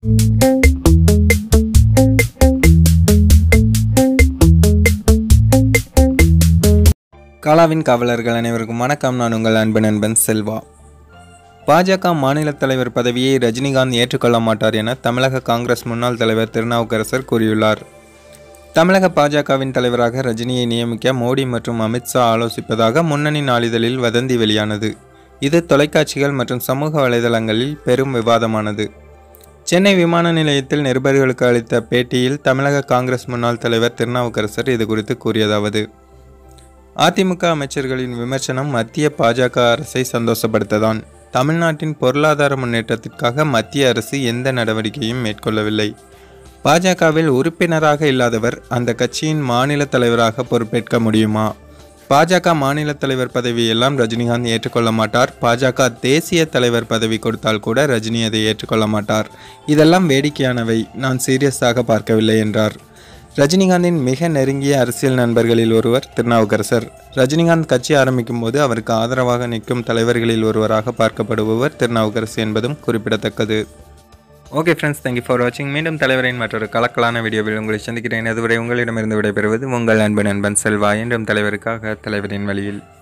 காலாவின் காவலர்கள் அனைவருக்கும் வணக்கம் நான் உங்கள் அன்பு நண்பன் செல்வா பாஜக மாநில தலைவர் பதவியை ரஜினிகாந்த் ஏற்றுக்கொள்ள மாட்டார் என தமிழக காங்கிரஸ் முன்னாள் தலைவர் திருநாவுக்கரசர் கூறியுள்ளார் தமிழக பாஜகவின் தலைவராக ரஜினியை நியமிக்க மோடி மற்றும் அமித்ஷா ஆலோசிப்பதாக முன்னணி நாளிதழில் வதந்தி வெளியானது இது தொலைக்காட்சிகள் மற்றும் சமூக வலைதளங்களில் பெரும் விவாதமானது சென்னை விமான நிலையத்தில் நிருபர்களுக்கு அளித்த பேட்டியில் தமிழக காங்கிரஸ் முன்னாள் தலைவர் திருநாவுக்கரசர் இது குறித்து கூறியதாவது அதிமுக அமைச்சர்களின் விமர்சனம் மத்திய பாஜக அரசை சந்தோஷப்படுத்ததான் தமிழ்நாட்டின் பொருளாதார முன்னேற்றத்திற்காக மத்திய அரசு எந்த நடவடிக்கையும் மேற்கொள்ளவில்லை பாஜகவில் உறுப்பினராக இல்லாதவர் அந்த கட்சியின் மாநில தலைவராக பொறுப்பேற்க முடியுமா பாஜக மாநில தலைவர் பதவியெல்லாம் ரஜினிகாந்த் ஏற்றுக்கொள்ள மாட்டார் பாஜக தேசிய தலைவர் பதவி கொடுத்தால் கூட ரஜினி அதை ஏற்றுக்கொள்ள மாட்டார் இதெல்லாம் வேடிக்கையானவை நான் சீரியஸாக பார்க்கவில்லை என்றார் ரஜினிகாந்தின் மிக நெருங்கிய அரசியல் நண்பர்களில் ஒருவர் திருநாவுக்கரசர் ரஜினிகாந்த் கட்சி ஆரம்பிக்கும் போது அவருக்கு ஆதரவாக நிற்கும் தலைவர்களில் ஒருவராக பார்க்கப்படுபவர் திருநாவுக்கரசு என்பதும் குறிப்பிடத்தக்கது ஓகே ஃப்ரெண்ட்ஸ் தேங்க்யூ ஃபார் வாட்சிங் மீண்டும் தலைவரின் மற்றொரு கலக்கலான வீடியோவில் உங்களை சந்திக்கிறேன் அதுவரை உங்களிடமிருந்து விடைபெறுவது உங்கள் அன்பு நண்பன் செல்வா என்றும் தலைவருக்காக தலைவரின் வழியில்